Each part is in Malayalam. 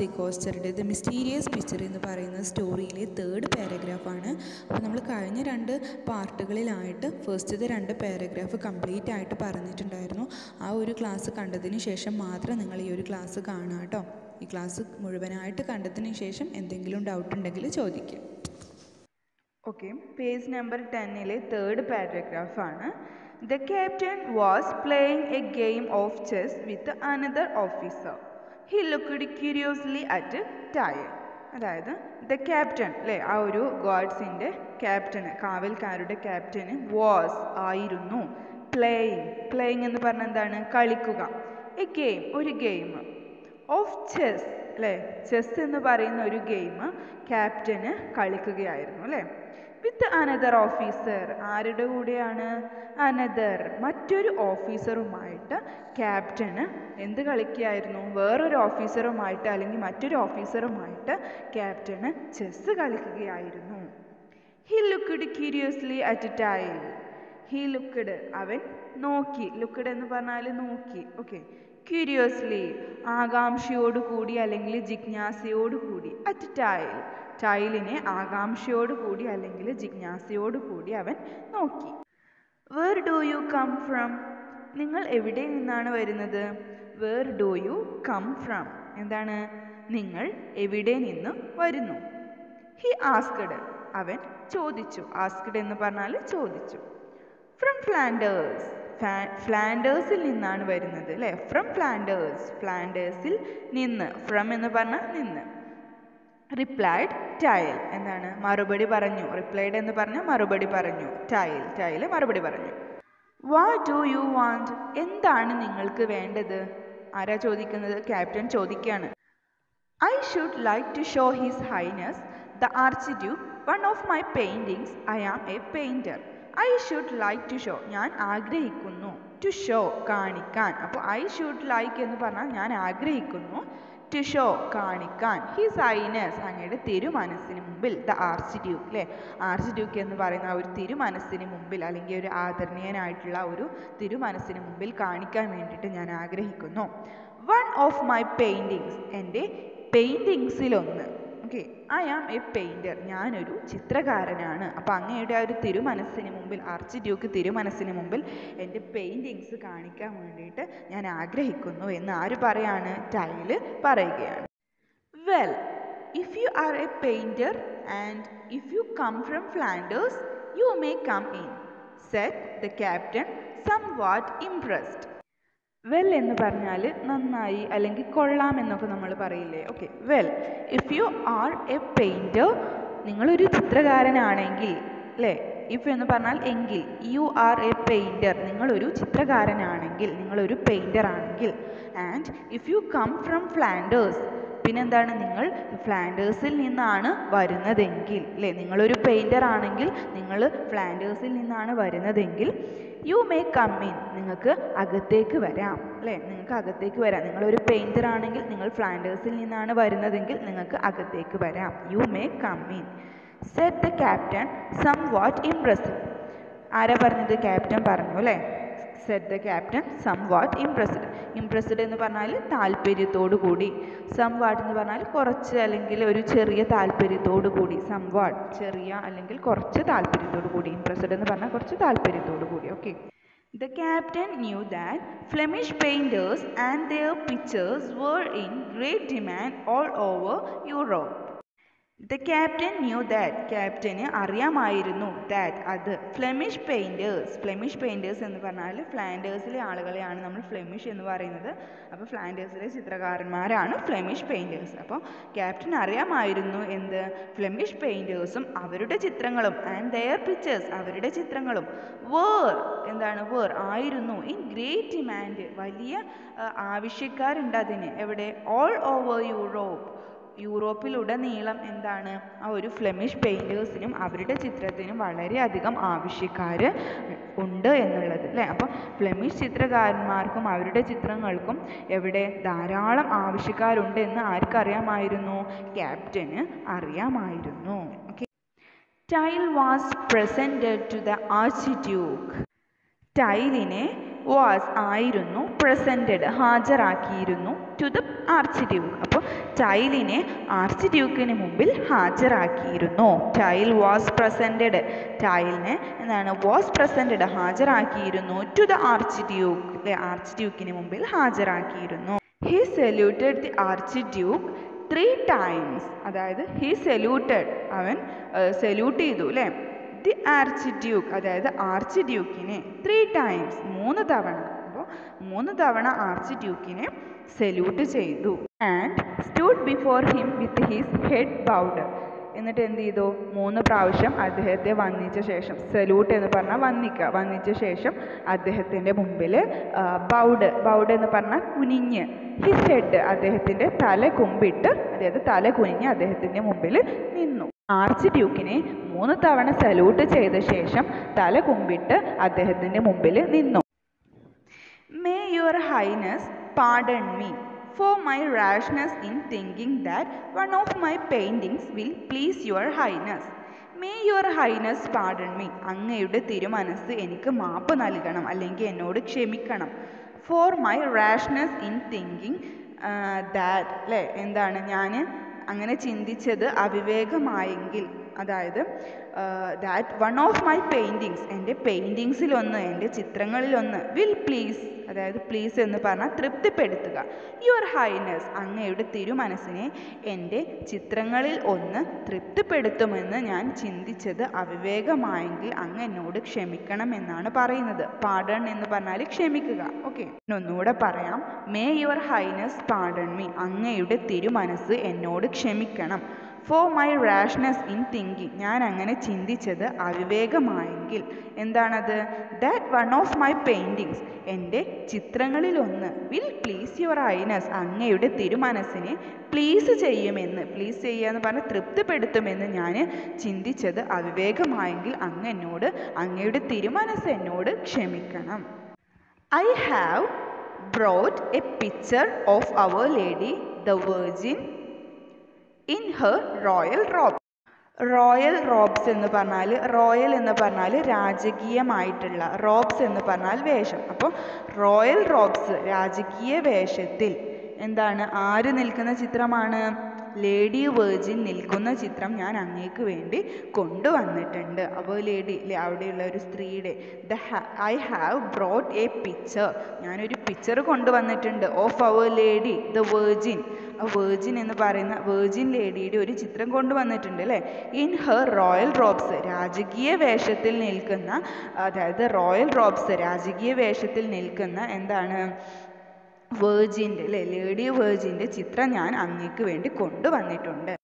ദി കോസ്റ്ററുടെ ദ മിസ്റ്റീരിയസ് പിക്ചർ എന്ന് പറയുന്ന സ്റ്റോറിയിലെ തേർഡ് പാരഗ്രാഫാണ് അപ്പോൾ നമ്മൾ കഴിഞ്ഞ രണ്ട് പാർട്ടുകളിലായിട്ട് ഫസ്റ്റത്തെ രണ്ട് പാരഗ്രാഫ് കംപ്ലീറ്റ് ആയിട്ട് പറഞ്ഞിട്ടുണ്ടായിരുന്നു ആ ഒരു ക്ലാസ് കണ്ടതിന് ശേഷം മാത്രം നിങ്ങൾ ഈ ഒരു ക്ലാസ് കാണുക കേട്ടോ ഈ ക്ലാസ് മുഴുവനായിട്ട് കണ്ടതിന് ശേഷം എന്തെങ്കിലും ഡൗട്ട് ഉണ്ടെങ്കിൽ ചോദിക്കുക ഓക്കെ പേജ് നമ്പർ ടെന്നിലെ തേർഡ് പാരഗ്രാഫാണ് the captain was playing a game of chess with another officer he looked curiously at Tyl അതായത് ദ ക്യാപ്റ്റൻ അല്ലേ ആ ഒരു ഗോഡ്സിൻ്റെ ക്യാപ്റ്റന് കാവൽക്കാരുടെ ക്യാപ്റ്റന് വാസ് ആയിരുന്നു പ്ലേയിങ് പ്ലേയിങ് എന്ന് പറഞ്ഞാൽ എന്താണ് കളിക്കുക എ ഗെയിം ഒരു ഗെയിം ഓഫ് ചെസ് അല്ലേ ചെസ് എന്ന് പറയുന്ന ഒരു ഗെയിം ക്യാപ്റ്റന് കളിക്കുകയായിരുന്നു അല്ലേ വിത്ത് അനദർ ഓഫീസർ ആരുടെ കൂടെയാണ് അനദർ മറ്റൊരു ഓഫീസറുമായിട്ട് ക്യാപ്റ്റന് എന്ത് കളിക്കുകയായിരുന്നു വേറൊരു ഓഫീസറുമായിട്ട് അല്ലെങ്കിൽ മറ്റൊരു ഓഫീസറുമായിട്ട് ക്യാപ്റ്റന് ചെസ് കളിക്കുകയായിരുന്നു he looked curiously at Tyl he looked അവൻ നോക്കി ലുക്ക്ഡ് എന്ന് പറഞ്ഞാൽ നോക്കി ഓക്കെ ക്യൂരിയസ്ലി ആകാംക്ഷയോട് കൂടി അല്ലെങ്കിൽ ജിജ്ഞാസയോട് കൂടി അറ്റ് ടൈൽ ടൈലിനെ ആകാംക്ഷയോട് കൂടി അല്ലെങ്കിൽ ജിജ്ഞാസയോട് കൂടി അവൻ നോക്കി where do you come from നിങ്ങൾ എവിടെ നിന്നാണ് വരുന്നത് where do you come from എന്താണ് നിങ്ങൾ എവിടെ നിന്ന് വരുന്നു ഹി ആസ്കഡ് അവൻ ചോദിച്ചു ആസ്കഡ് എന്ന് പറഞ്ഞാൽ ചോദിച്ചു ഫ്രം ഫ്ലാൻഡേഴ്സ് ഫ്ലാൻഡേഴ്സിൽ നിന്നാണ് വരുന്നത് അല്ലേ ഫ്രം ഫ്ലാൻഡേഴ്സ് ഫ്ലാൻഡേഴ്സിൽ നിന്ന് ഫ്രം എന്ന് പറഞ്ഞാൽ നിന്ന് റിപ്ലൈഡ് ടൈൽ എന്താണ് മറുപടി പറഞ്ഞു റിപ്ലൈഡ് എന്ന് പറഞ്ഞാൽ മറുപടി പറഞ്ഞു ടൈൽ ടൈൽ മറുപടി പറഞ്ഞു വാട്ട് ഡു യു വാണ്ട് എന്താണ് നിങ്ങൾക്ക് വേണ്ടത് ആരാ ചോദിക്കുന്നത് ക്യാപ്റ്റൻ ചോദിക്കുകയാണ് I should like to show his highness the archduke one of my paintings I am a painter I should like to show ഞാൻ ആഗ്രഹിക്കുന്നു ടു ഷോ കാണിക്കാൻ അപ്പോൾ ഐ ഷുഡ് ലൈക്ക് എന്ന് പറഞ്ഞാൽ ഞാൻ ആഗ്രഹിക്കുന്നു ടു ഷോ കാണിക്കാൻ ഹിസ് ഐനസ് അങ്ങയുടെ തിരുമനസ്സിന് മുമ്പിൽ ദ ആർച്ച് ഡ്യൂക്ക് അല്ലേ ആർച്ച് ഡ്യൂക്ക് എന്ന് പറയുന്ന ആ ഒരു തിരുമനസ്സിന് മുമ്പിൽ അല്ലെങ്കിൽ ഒരു ആദരണീയനായിട്ടുള്ള ഒരു തിരുമനസ്സിന് മുമ്പിൽ കാണിക്കാൻ വേണ്ടിയിട്ട് ഞാൻ ആഗ്രഹിക്കുന്നു വൺ ഓഫ് മൈ പെയിൻറ്റിങ്സ് എൻ്റെ പെയിൻറ്റിങ്സിലൊന്ന് okay I am a painter ഞാനൊരു ചിത്രകാരനാണ് അപ്പോൾ അങ്ങയുടെ ആ ഒരു തിരുമനസ്സിന് മുമ്പിൽ ആർച്ച് ഡ്യൂക്ക് തിരുമനസ്സിന് മുമ്പിൽ എൻ്റെ പെയിൻറ്റിങ്സ് കാണിക്കാൻ വേണ്ടിയിട്ട് ഞാൻ ആഗ്രഹിക്കുന്നു എന്ന് ആര് പറയാണ് ടൈല് പറയുകയാണ് well if you are a painter and if you come from Flanders you may come in said the captain somewhat impressed well എന്ന് പറഞ്ഞാൽ നന്നായി അല്ലെങ്കിൽ കൊള്ളാം എന്നൊക്കെ നമ്മൾ പറയില്ലേ okay well if you are a painter നിങ്ങളൊരു ചിത്രകാരനാണെങ്കിൽ അല്ലേ ഇഫ് എന്ന് പറഞ്ഞാൽ എങ്കിൽ യു ആർ എ പെയിൻറ്റർ നിങ്ങളൊരു ചിത്രകാരനാണെങ്കിൽ നിങ്ങളൊരു പെയിൻറ്റർ ആണെങ്കിൽ and if you come from Flanders പിന്നെന്താണ് നിങ്ങൾ ഫ്ലാൻഡേഴ്സിൽ നിന്നാണ് വരുന്നതെങ്കിൽ അല്ലേ നിങ്ങളൊരു പെയിൻറ്റർ ആണെങ്കിൽ നിങ്ങൾ ഫ്ലാൻഡേഴ്സിൽ നിന്നാണ് വരുന്നതെങ്കിൽ യു മേ കം ഇൻ നിങ്ങൾക്ക് അകത്തേക്ക് വരാം അല്ലേ നിങ്ങൾക്ക് അകത്തേക്ക് വരാം നിങ്ങളൊരു പെയിൻറ്റർ ആണെങ്കിൽ നിങ്ങൾ ഫ്ലാൻഡേഴ്സിൽ നിന്നാണ് വരുന്നതെങ്കിൽ നിങ്ങൾക്ക് അകത്തേക്ക് വരാം you may come in said the captain somewhat impressed ആരാ പറഞ്ഞത് ക്യാപ്റ്റൻ പറഞ്ഞു അല്ലേ said the captain somewhat impressed impressed എന്ന് പറഞ്ഞാൽ താല്പര്യത്തോടു കൂടി സം വാട്ട് എന്ന് പറഞ്ഞാൽ കുറച്ച് അല്ലെങ്കിൽ ഒരു ചെറിയ താല്പര്യത്തോടു കൂടി സം വാട്ട് ചെറിയ അല്ലെങ്കിൽ കുറച്ച് താല്പര്യത്തോടു കൂടി ഇംപ്രസ്ഡ് എന്ന് പറഞ്ഞാൽ കുറച്ച് താല്പര്യത്തോടു കൂടി okay The captain knew that Flemish painters and their pictures were in great demand all over Europe. The captain knew that ക്യാപ്റ്റന് അറിയാമായിരുന്നു ദാറ്റ് അത് ഫ്ലെമിഷ് പെയിൻറ്റേഴ്സ് ഫ്ലെമിഷ് പെയിൻറ്റേഴ്സ് എന്ന് പറഞ്ഞാൽ ഫ്ലാൻഡേഴ്സിലെ ആളുകളെയാണ് നമ്മൾ ഫ്ലെമിഷ് എന്ന് പറയുന്നത് അപ്പോൾ ഫ്ലാൻഡേഴ്സിലെ ചിത്രകാരന്മാരാണ് ഫ്ലെമിഷ് പെയിൻറ്റേഴ്സ് അപ്പോൾ ക്യാപ്റ്റൻ അറിയാമായിരുന്നു എന്ത് ഫ്ലെമിഷ് പെയിൻറ്റേഴ്സും അവരുടെ ചിത്രങ്ങളും ആൻഡ് ദെയർ പിക്ചേഴ്സ് അവരുടെ ചിത്രങ്ങളും വേർ എന്താണ് വേർ ആയിരുന്നു ഇൻ ഗ്രേറ്റ് ഡിമാൻഡ് വലിയ ആവശ്യക്കാരുണ്ട് അതിന് എവിടെ ഓൾ ഓവർ യൂറോപ്പ് യൂറോപ്പിലുടനീളം എന്താണ് ആ ഒരു ഫ്ലെമിഷ് പെയിൻറ്റേഴ്സിനും അവരുടെ ചിത്രത്തിനും വളരെയധികം ആവശ്യക്കാർ ഉണ്ട് എന്നുള്ളത് അല്ലേ അപ്പോൾ ഫ്ലെമിഷ് ചിത്രകാരന്മാർക്കും അവരുടെ ചിത്രങ്ങൾക്കും എവിടെ ധാരാളം ആവശ്യക്കാരുണ്ട് എന്ന് ആർക്കറിയാമായിരുന്നു ക്യാപ്റ്റന് അറിയാമായിരുന്നു okay Tyl was presented to the archduke ടൈലിനെ വാസ് ആയിരുന്നു പ്രസൻറ്റഡ് ഹാജരാക്കിയിരുന്നു ടു ദ ആർച്ച് ഡ്യൂക്ക് അപ്പോൾ ടൈലിനെ ആർച്ച് ഡ്യൂക്കിന് മുമ്പിൽ ഹാജരാക്കിയിരുന്നു ടൈൽ വാസ് പ്രസൻറ്റഡ് ടൈലിനെ എന്താണ് വാസ് പ്രസൻറ്റഡ് ഹാജരാക്കിയിരുന്നു ടു ദ ആർച്ച് ഡ്യൂക്ക് അല്ലെ ആർച്ച് ഡ്യൂക്കിന് മുമ്പിൽ ഹാജരാക്കിയിരുന്നു he saluted the archduke three times അതായത് ഹി സല്യൂട്ടഡ് അവൻ സല്യൂട്ട് ചെയ്തു അല്ലേ ദി ആർച്ച് ഡ്യൂക്ക് അതായത് ആർച്ച് ഡ്യൂക്കിനെ ത്രീ ടൈംസ് മൂന്ന് തവണ അപ്പോൾ മൂന്ന് തവണ ആർച്ച് ഡ്യൂക്കിനെ സല്യൂട്ട് ചെയ്തു and stood before him with his head bowed എന്നിട്ട് എന്ത് ചെയ്തു മൂന്ന് പ്രാവശ്യം അദ്ദേഹത്തെ വന്ദിച്ച ശേഷം സല്യൂട്ട് എന്ന് പറഞ്ഞാൽ വന്ദിക്കുക വന്ദിച്ച ശേഷം അദ്ദേഹത്തിൻ്റെ മുമ്പിൽ ബൗഡ് ബൗഡ് എന്ന് പറഞ്ഞാൽ കുനിഞ്ഞ് ഹിസ് ഹെഡ് അദ്ദേഹത്തിൻ്റെ തല കുമ്പിട്ട് അതായത് തല കുനിഞ്ഞ് അദ്ദേഹത്തിൻ്റെ മുമ്പിൽ നിന്നു ആർച്ച് ഡ്യൂക്കിനെ മൂന്ന് തവണ സല്യൂട്ട് ചെയ്ത ശേഷം തല കുമ്പിട്ട് അദ്ദേഹത്തിൻ്റെ മുമ്പിൽ നിന്നു may your highness pardon me for my rashness in thinking that one of my paintings will please your highness may your highness pardon me അങ്ങയുടെ തിരുമനസ് എനിക്ക് മാപ്പ് നൽകണം അല്ലെങ്കിൽ എന്നോട് ക്ഷമിക്കണം for my rashness in thinking that അല്ലേ എന്താണ് ഞാൻ അങ്ങനെ ചിന്തിച്ചത് അവിവേകമായെങ്കിൽ അതായത് that one of my paintings എൻ്റെ പെയിൻറ്റിങ്സിലൊന്ന് എൻ്റെ ചിത്രങ്ങളിലൊന്ന് വിൽ പ്ലീസ് അതായത് പ്ലീസ് എന്ന് പറഞ്ഞാൽ തൃപ്തിപ്പെടുത്തുക യുവർ ഹൈനസ് അങ്ങയുടെ തിരുമനസ്സിനെ എൻ്റെ ചിത്രങ്ങളിൽ ഒന്ന് തൃപ്തിപ്പെടുത്തുമെന്ന് ഞാൻ ചിന്തിച്ചത് അവിവേകമായെങ്കിൽ അങ്ങ് എന്നോട് ക്ഷമിക്കണം എന്നാണ് പറയുന്നത് പാടൺ എന്ന് പറഞ്ഞാൽ ക്ഷമിക്കുക ഓക്കെ ഒന്നുകൂടെ പറയാം may your highness pardon me അങ്ങയുടെ തിരുമനസ് എന്നോട് ക്ഷമിക്കണം for my rashness in thinking ഞാൻ അങ്ങനെ ചിന്തിച്ചത് അവിവേകമായെങ്കിൽ എന്താണത് that one of my paintings എൻ്റെ ചിത്രങ്ങളിലൊന്ന് വിൽ പ്ലീസ് യുവർ ഐനസ് അങ്ങയുടെ തിരുമനസ്സിനെ പ്ലീസ് ചെയ്യുമെന്ന് പ്ലീസ് ചെയ്യുക എന്ന് പറഞ്ഞാൽ തൃപ്തിപ്പെടുത്തുമെന്ന് ഞാൻ ചിന്തിച്ചത് അവിവേകമായെങ്കിൽ അങ്ങ് എന്നോട് അങ്ങയുടെ തിരുമനസ് എന്നോട് ക്ഷമിക്കണം I have brought a picture of our lady the virgin in her royal robe royal robes എന്ന് പറഞ്ഞാൽ റോയൽ എന്ന് പറഞ്ഞാൽ രാജകീയമായിട്ടുള്ള റോബ്സ് എന്ന് പറഞ്ഞാൽ വേഷം അപ്പോൾ റോയൽ റോബ്സ് രാജകീയ വേഷത്തിൽ എന്താണ് ആര് നിൽക്കുന്ന ചിത്രമാണ് ലേഡി വേർജിൻ നിൽക്കുന്ന ചിത്രം ഞാൻ അങ്ങേക്ക് വേണ്ടി കൊണ്ടുവന്നിട്ടുണ്ട് അപ്പോൾ ലേഡി അവിടെയുള്ള ഒരു സ്ത്രീയുടെ the I have brought a picture ഞാനൊരു പിക്ചർ കൊണ്ടുവന്നിട്ടുണ്ട് of our lady the virgin ആ വേർജിൻ എന്ന് പറയുന്ന വേർജിൻ ലേഡിയുടെ ഒരു ചിത്രം കൊണ്ടുവന്നിട്ടുണ്ട് അല്ലേ ഇൻ ഹർ റോയൽ റോബ്സ് രാജകീയ വേഷത്തിൽ നിൽക്കുന്ന അതായത് റോയൽ റോബ്സ് രാജകീയ വേഷത്തിൽ നിൽക്കുന്ന എന്താണ് വേർജിൻ്റെ അല്ലേ ലേഡി വേർജിൻ്റെ ചിത്രം ഞാൻ അങ്ങേക്ക് വേണ്ടി കൊണ്ടുവന്നിട്ടുണ്ട്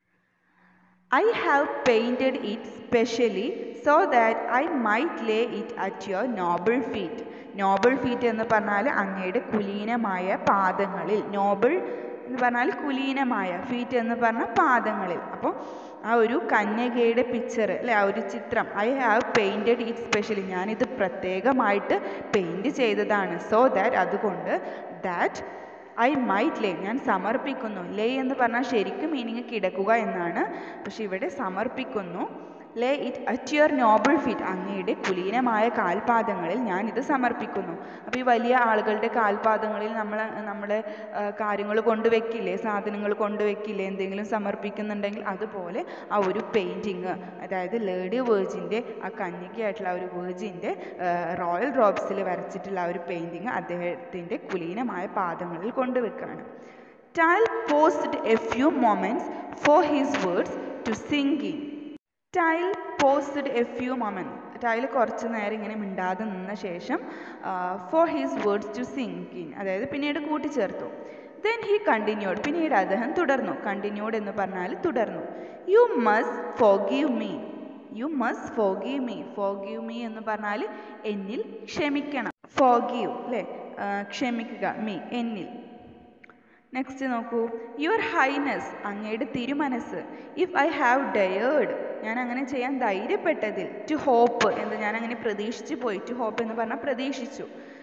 I have painted it specially so that I might lay it at your noble feet noble feet എന്ന് പറഞ്ഞാൽ അങ്ങയുടെ കുലീനമായ പാദങ്ങളിൽ നോബിൾ എന്ന് പറഞ്ഞാൽ കുലീനമായ ഫീറ്റ് എന്ന് പറഞ്ഞാൽ പാദങ്ങളിൽ അപ്പോൾ ആ ഒരു കന്യകയുടെ പിക്ചർ അല്ലെ ആ ഒരു ചിത്രം I have painted it specially ഞാനിത് പ്രത്യേകമായിട്ട് പെയിൻറ്റ് ചെയ്തതാണ് സോ ദാറ്റ് അതുകൊണ്ട് ദാറ്റ് ഐ മൈറ്റ് ലേ ഞാൻ സമർപ്പിക്കുന്നു ലേ എന്ന് പറഞ്ഞാൽ ശരിക്കും മീനിങ് കിടക്കുക എന്നാണ് പക്ഷെ ഇവിടെ സമർപ്പിക്കുന്നു lay it at your noble feet അങ്ങയുടെ കുലീനമായ കാൽപാദങ്ങളിൽ ഞാൻ ഇത് സമർപ്പിക്കുന്നു അപ്പോൾ ഈ വലിയ ആളുകളുടെ കാൽപാദങ്ങളിൽ നമ്മൾ നമ്മളെ കാര്യങ്ങൾ കൊണ്ടുവെക്കില്ലേ സാധനങ്ങൾ കൊണ്ടുവെക്കില്ലേ എന്തെങ്കിലും സമർപ്പിക്കുന്നുണ്ടെങ്കിൽ അതുപോലെ ആ ഒരു പെയിൻറ്റിങ് അതായത് ലേഡി വേർജിൻ്റെ ആ കന്യകയായിട്ടുള്ള ആ ഒരു വേർജിൻ്റെ റോയൽ റോബ്സിൽ വരച്ചിട്ടുള്ള ആ ഒരു പെയിൻറ്റിങ് അദ്ദേഹത്തിൻ്റെ കുലീനമായ പാദങ്ങളിൽ കൊണ്ടുവെക്കുകയാണ് Tyl paused a few moments for his words to sink in Tyl paused a few moment Tyl കുറച്ച് നേരം ഇങ്ങനെ മിണ്ടാതെ നിന്ന ശേഷം for his words to sink in അതായത് പിന്നീട് കൂട്ടിച്ചേർത്തു ദെൻ ഹി കണ്ടിന്യൂഡ് പിന്നീട് അദ്ദേഹം തുടർന്നു കണ്ടിന്യൂഡ് എന്ന് പറഞ്ഞാൽ തുടർന്നു you must forgive me you must forgive me forgive me എന്ന് പറഞ്ഞാൽ എന്നിൽ ക്ഷമിക്കണം ഫോഗീവ് അല്ലേ ക്ഷമിക്കുക മീ എന്നിൽ നെക്സ്റ്റ് നോക്കൂ യുവർ ഹൈനസ് അങ്ങയുടെ തിരുമനസ് ഇഫ് ഐ ഹാവ് ഡയേർഡ് ഞാൻ അങ്ങനെ ചെയ്യാൻ ധൈര്യപ്പെട്ടതിൽ ടു ഹോപ്പ് എന്ന് ഞാൻ അങ്ങനെ പ്രതീക്ഷിച്ചു പോയി ടു ഹോപ്പ് എന്ന് പറഞ്ഞാൽ പ്രതീക്ഷിച്ചു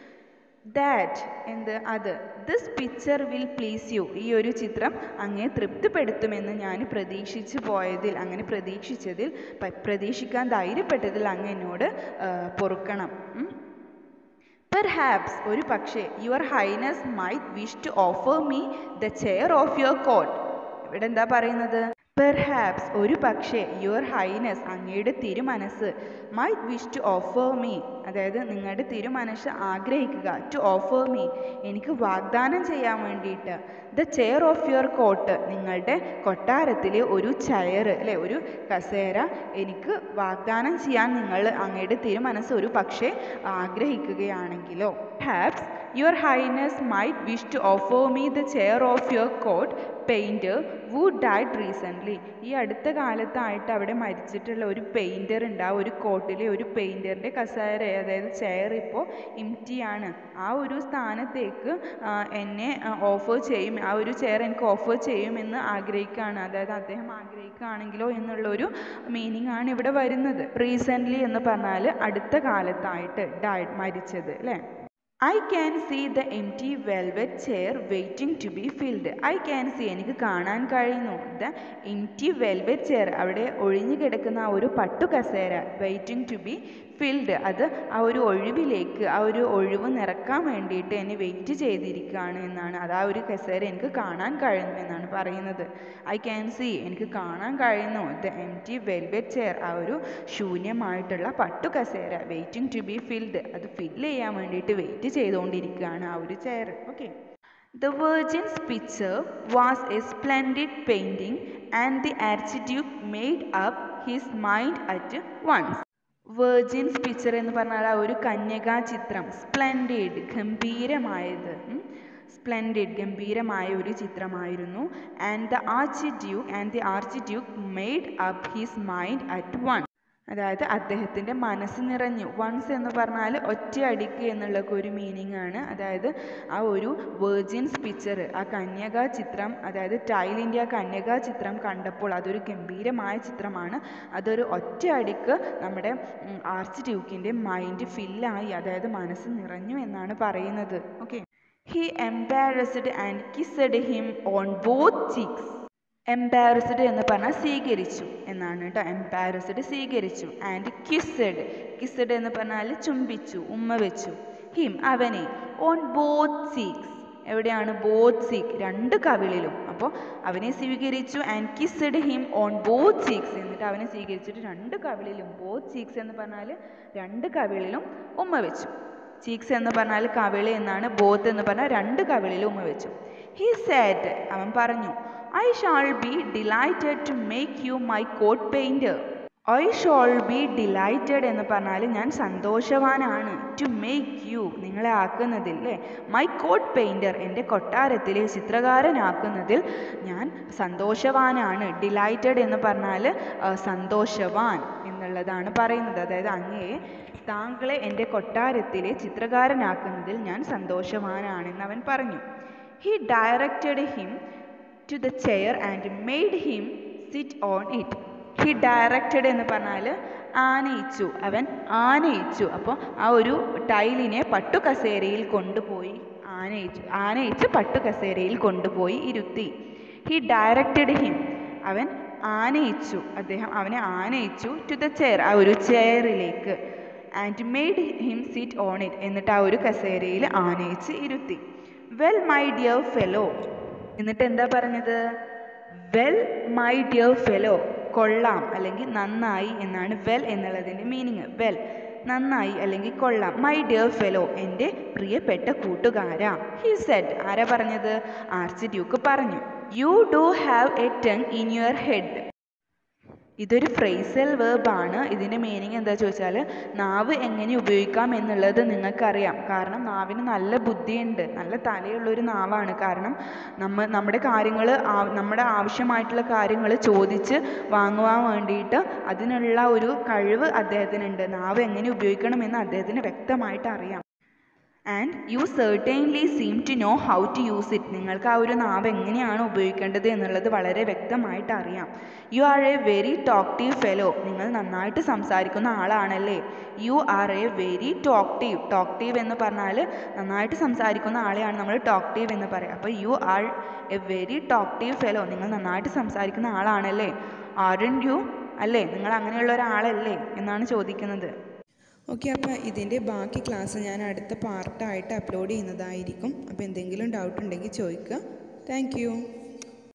ദാറ്റ് എന്ത് അത് this picture will please you ഈ ഒരു ചിത്രം അങ്ങേ തൃപ്തിപ്പെടുത്തുമെന്ന് ഞാൻ പ്രതീക്ഷിച്ചു പോയതിൽ അങ്ങനെ പ്രതീക്ഷിച്ചതിൽ പ്രതീക്ഷിക്കാൻ ധൈര്യപ്പെട്ടതിൽ അങ്ങ് എന്നോട് പൊറുക്കണം പെർഹാപ്സ് ഒരു പക്ഷേ your highness might wish to offer me the chair of your court ഇവിടെ എന്താ പറയുന്നത് പെർഹാപ്സ് ഒരു പക്ഷേ യുവർ ഹൈനസ് അങ്ങയുടെ തിരുമനസ് might wish to offer me അതായത് നിങ്ങളുടെ തിരുമനസ് ആഗ്രഹിക്കുക ടു ഓഫർ മീ എനിക്ക് വാഗ്ദാനം ചെയ്യാൻ വേണ്ടിയിട്ട് the chair of your court നിങ്ങളുടെ കൊട്ടാരത്തിലെ ഒരു ചെയർ അല്ലെ ഒരു കസേര എനിക്ക് വാഗ്ദാനം ചെയ്യാൻ നിങ്ങൾ അങ്ങയുടെ തിരുമനസ് ഒരു പക്ഷേ ആഗ്രഹിക്കുകയാണെങ്കിലോ haps your highness might wish to offer me the chair of your court painter who died recently ഈ അടുത്ത കാലത്തായിട്ട് അവിടെ മരിച്ചിട്ടുള്ള ഒരു പെയിൻറ്റർ ഉണ്ട് ആ ഒരു കോട്ടിലെ ഒരു പെയിൻറ്ററിൻ്റെ കസേര അതായത് ചെയർ ഇപ്പോൾ ആണ് ആ ഒരു സ്ഥാനത്തേക്ക് ആ, എന്നെ ഓഫർ ചെയ്യും ആ ഒരു ചെയർ എനിക്ക് ഓഫർ ചെയ്യുമെന്ന് ആഗ്രഹിക്കുകയാണ് അതായത് അദ്ദേഹം ആഗ്രഹിക്കുകയാണെങ്കിലോ എന്നുള്ള ഒരു മീനിങ് ആണ് ഇവിടെ വരുന്നത് റീസെൻ്റ്ലി എന്ന് പറഞ്ഞാൽ അടുത്ത കാലത്തായിട്ട് ഡൈഡ് മരിച്ചത് അല്ലേ I can see the empty velvet chair waiting to be filled I can see എനിക്ക് കാണാൻ കഴിയുന്നു the empty velvet chair അവിടെ ഒഴിഞ്ഞു കിടക്കുന്ന ആ ഒരു പട്ടു കസേര വെയിറ്റിംഗ് ടു ബി ഫിൽഡ് അത് ആ ഒരു ഒഴിവിലേക്ക് ആ ഒരു ഒഴിവ് നിറക്കാൻ വേണ്ടിയിട്ട് എന്നെ വെയിറ്റ് ചെയ്തിരിക്കുകയാണ് എന്നാണ് അത് ആ ഒരു കസേര എനിക്ക് കാണാൻ കഴിയുന്നു എന്നാണ് പറയുന്നത് ഐ ക്യാൻ സീ എനിക്ക് കാണാൻ കഴിയുന്നു the empty velvet chair ആ ഒരു ശൂന്യമായിട്ടുള്ള പട്ടു കസേര വെയിറ്റിംഗ് ടു ബി ഫിൽഡ് അത് ഫില്ല് ചെയ്യാൻ വേണ്ടിയിട്ട് വെയിറ്റ് ചെയ്തുകൊണ്ടിരിക്കുകയാണ് ആ ഒരു chair okay The Virgin's picture was a splendid painting, and the Archduke made up his mind at once. Virgin's picture എന്ന് പറഞ്ഞാൽ ആ ഒരു കന്യകാ ചിത്രം സ്പ്ലെൻഡിഡ് ഗംഭീരമായത് സ്പ്ലെൻഡിഡ് ഗംഭീരമായ ഒരു ചിത്രമായിരുന്നു and the archduke and the archduke made up his mind at one അതായത് അദ്ദേഹത്തിൻ്റെ മനസ്സ് നിറഞ്ഞു വൺസ് എന്ന് പറഞ്ഞാൽ ഒറ്റയടിക്ക് എന്നുള്ളൊക്കെ ഒരു മീനിങ് ആണ് അതായത് ആ ഒരു വേർജിൻസ് പിക്ചർ ആ കന്യകാ ചിത്രം അതായത് ടൈൽ ഇന്ത്യ കന്യകാ ചിത്രം കണ്ടപ്പോൾ അതൊരു ഗംഭീരമായ ചിത്രമാണ് അതൊരു ഒറ്റയടിക്ക് നമ്മുടെ ആർച്ച് ഡ്യൂക്കിൻ്റെ മൈൻഡ് ഫില്ലായി അതായത് മനസ്സ് നിറഞ്ഞു എന്നാണ് പറയുന്നത് okay he embraced and kissed him on both cheeks embraced എന്ന് പറഞ്ഞാൽ സ്വീകരിച്ചു എന്നാണ് കേട്ടോ എംബാരസ്ഡ് സ്വീകരിച്ചു ആൻഡ് കിസ്ഡ് കിസ്ഡ് എന്ന് പറഞ്ഞാൽ ചുംബിച്ചു ഉമ്മ വെച്ചു ഹിം അവനെ ഓൺ ബോത്ത് സീക്സ് എവിടെയാണ് ബോത്ത് സീക്ക് രണ്ട് കവിളിലും അപ്പോൾ അവനെ സ്വീകരിച്ചു and kissed him on both cheeks എന്നിട്ട് അവനെ സ്വീകരിച്ചിട്ട് രണ്ട് കവിളിലും ബോത്ത് സീക്സ് എന്ന് പറഞ്ഞാൽ രണ്ട് കവിളിലും ഉമ്മ വെച്ചു ചീക്സ് എന്ന് പറഞ്ഞാൽ കവിളി എന്നാണ് ബോത്ത് എന്ന് പറഞ്ഞാൽ രണ്ട് കവിളിലും ഉമ്മ വെച്ചു ഹി സാറ്റ് അവൻ പറഞ്ഞു I shall be delighted to make you my court painter I shall be delighted എന്ന് പറഞ്ഞാൽ ഞാൻ സന്തോഷവാനാണ് ടു മേക്ക് യു നിങ്ങളെ ആക്കുന്നതിൽ അല്ലേ മൈ കോട്ട് പെയിൻറ്റർ എൻ്റെ കൊട്ടാരത്തിലെ ചിത്രകാരനാക്കുന്നതിൽ ഞാൻ സന്തോഷവാനാണ് ഡിലൈറ്റഡ് എന്ന് പറഞ്ഞാൽ ആ, സന്തോഷവാൻ എന്നുള്ളതാണ് പറയുന്നത് അതായത് അങ്ങയെ താങ്കളെ എൻ്റെ കൊട്ടാരത്തിലെ ചിത്രകാരനാക്കുന്നതിൽ ഞാൻ സന്തോഷവാനാണെന്ന് അവൻ പറഞ്ഞു he directed him to the chair and made him sit on it he directed എന്ന് പറഞ്ഞാൽ ആനയിച്ചു അവൻ ആനയിച്ചു അപ്പോൾ ആ ഒരു ടൈലിനെ പട്ടുകസേരയിൽ കൊണ്ടുപോയി ആനയിച്ചു ആനയിച്ച് പട്ടുകസേരയിൽ കൊണ്ടുപോയി ഇരുത്തി ഹി ഡയറക്റ്റഡ് ഹിം അവൻ ആനയിച്ചു അദ്ദേഹം അവനെ ആനയിച്ചു ടു ദ ചെയർ ആ ഒരു ചെയറിലേക്ക് and made him sit on it എന്നിട്ട് ആ ഒരു കസേരയിൽ ആനയിച്ച് ഇരുത്തി വെൽ മൈ ഡിയർ ഫെലോ എന്നിട്ട് എന്താ പറഞ്ഞത് വെൽ മൈ ഡിയർ ഫെലോ കൊള്ളാം അല്ലെങ്കിൽ നന്നായി എന്നാണ് വെൽ എന്നുള്ളതിൻ്റെ മീനിങ് വെൽ നന്നായി അല്ലെങ്കിൽ കൊള്ളാം മൈ ഡിയർ ഫെലോ എൻ്റെ പ്രിയപ്പെട്ട കൂട്ടുകാരാ ഹി സെഡ് ആരാ പറഞ്ഞത് ആർച്ച് ഡ്യൂക്ക് പറഞ്ഞു you do have a tongue in your head ഇതൊരു ഫ്രേസൽ വേർബാണ് ഇതിൻ്റെ മീനിങ് എന്താ ചോദിച്ചാൽ നാവ് എങ്ങനെ ഉപയോഗിക്കാം എന്നുള്ളത് നിങ്ങൾക്കറിയാം കാരണം നാവിന് നല്ല ബുദ്ധിയുണ്ട് നല്ല തലയുള്ളൊരു നാവാണ് കാരണം നമ്മ നമ്മുടെ കാര്യങ്ങൾ നമ്മുടെ ആവശ്യമായിട്ടുള്ള കാര്യങ്ങൾ ചോദിച്ച് വാങ്ങുവാൻ വേണ്ടിയിട്ട് അതിനുള്ള ഒരു കഴിവ് അദ്ദേഹത്തിനുണ്ട് നാവ് എങ്ങനെ ഉപയോഗിക്കണമെന്ന് അദ്ദേഹത്തിന് വ്യക്തമായിട്ട് അറിയാം and you certainly seem to know how to use it നിങ്ങൾക്ക് ആ ഒരു നാവ് എങ്ങനെയാണ് ഉപയോഗിക്കേണ്ടത് എന്നുള്ളത് വളരെ വ്യക്തമായിട്ട് അറിയാം you are a very talkative fellow നിങ്ങൾ നന്നായിട്ട് സംസാരിക്കുന്ന ആളാണല്ലേ you are a very talkative talkative എന്ന് പറഞ്ഞാൽ നന്നായിട്ട് സംസാരിക്കുന്ന ആളെയാണ് നമ്മൾ ടോക്റ്റീവ് എന്ന് പറയുക അപ്പോൾ you are a very talkative fellow നിങ്ങൾ നന്നായിട്ട് സംസാരിക്കുന്ന ആളാണല്ലേ ആരൻ യു അല്ലേ നിങ്ങൾ അങ്ങനെയുള്ള ഒരാളല്ലേ എന്നാണ് ചോദിക്കുന്നത് ഓക്കെ അപ്പോൾ ഇതിൻ്റെ ബാക്കി ക്ലാസ് ഞാൻ അടുത്ത പാർട്ടായിട്ട് അപ്ലോഡ് ചെയ്യുന്നതായിരിക്കും അപ്പോൾ എന്തെങ്കിലും ഡൗട്ട് ഉണ്ടെങ്കിൽ ചോദിക്കുക താങ്ക്